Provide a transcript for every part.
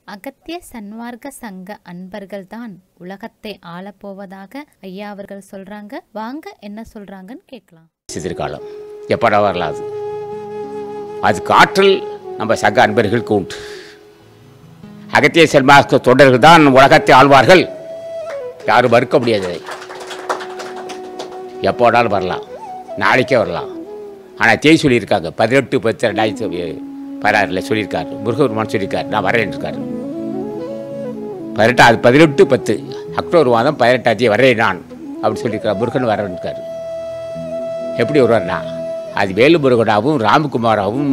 அகத்திய சன்மார்க்க சங்க அன்பர்கள்தான் உலகத்தை ஆளப்போவதாக ஐயா அவர்கள் சொல்றாங்க வாங்க என்ன சொல்றாங்கன்னு கேட்கலாம் எதிர்காலம் எப்படா வரலாம் அது அதுக்கு ஆற்றல் நம்ம சக அன்பர்களுக்கு உண்டு அகத்திய செல்மாக்க தொண்டர்கள் தான் உலகத்தை ஆழ்வார்கள் யாரும் மறுக்க முடியாது அதை. எப்போ வேணாலும் வரலாம் நாளைக்கே வரலாம் ஆனால் தேய் சொல்லியிருக்காங்க பதினெட்டு பத்து ரெண்டாயிரத்தி பதினாறில் சொல்லியிருக்காரு முருகபெருமான் சொல்லியிருக்காரு நான் வரேன் இருக்காரு பதினெட்டு அது பதினெட்டு பத்து அக்டோபர் மாதம் பதினெட்டாம் தேதி வரேன் நான் அப்படின்னு சொல்லியிருக்காரு முருகன் வரேன் இருக்காரு எப்படி வருவார்னா அது வேலுமுருகனாவும் ராமகுமாராவும்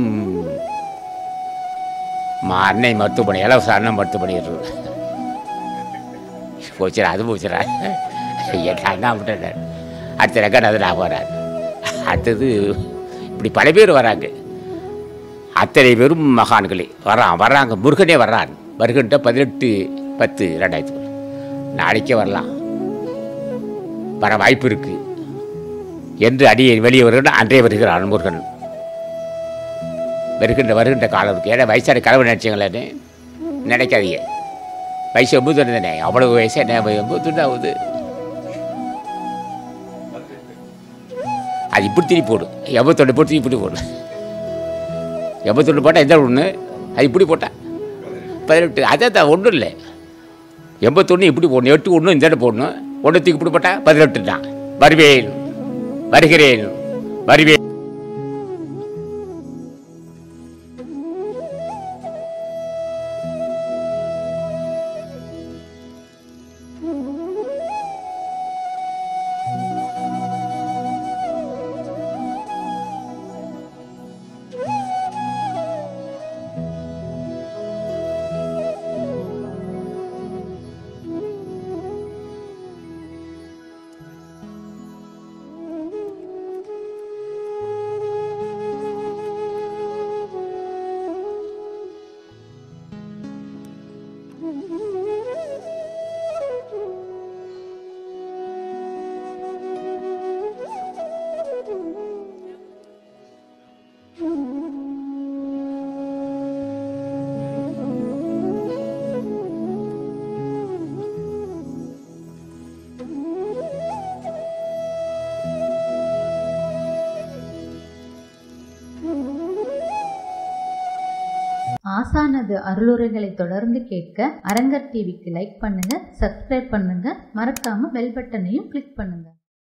மா அன்னை மருத்துவமனை இலவச அண்ணன் மருத்துவமனை இருக்கு. போச்சுரா அது போச்சுரா என்ன அண்ணா விட்டார் அடுத்த ரெக்கார்டு நான் வரார் அடுத்தது இப்படி பல பேர் வராங்க அத்தனை பேரும் மகான்களே வரான் வர்றாங்க முருகனே வர்றான் வருகின்ற பதினெட்டு பத்து ரெண்டாயிரத்தி பத்து. நாளைக்கே வரலாம் வர வாய்ப்பு இருக்குது என்று அடியை வெளியே வருகின்ற அன்றே வருகிறான் முருகன் வருகின்ற வருகின்ற காலம் இருக்குது ஏன்னா வயசான கனவு நினச்சிங்களேன்னு நினைக்காதீங்க வயசு எண்பது தானே அவ்வளவு வயசு என்ன எண்பது ஆகுது அது இப்படி திருப்பி போடும் எண்பத்தொன்று போட்டு இப்படி போடும் எண்பத்தொன்று போட்டால் எந்த ஒன்று அது இப்படி போட்டா பதினெட்டு அதே தான் ஒன்றும் இல்லை எண்பத்தொன்று இப்படி போடணும் எட்டு ஒன்று இந்த இடம் போடணும் ஒன்று தூக்கி இப்படி போட்டால் பதினெட்டு தான் வருவேன் வருகிறேன் வருவேன் ஆசானது அருளுரைகளை தொடர்ந்து கேட்க அரங்கர் டிவிக்கு லைக் பண்ணுங்க சப்ஸ்கிரைப் பண்ணுங்க மறக்காம பெல் பட்டனையும் கிளிக் பண்ணுங்க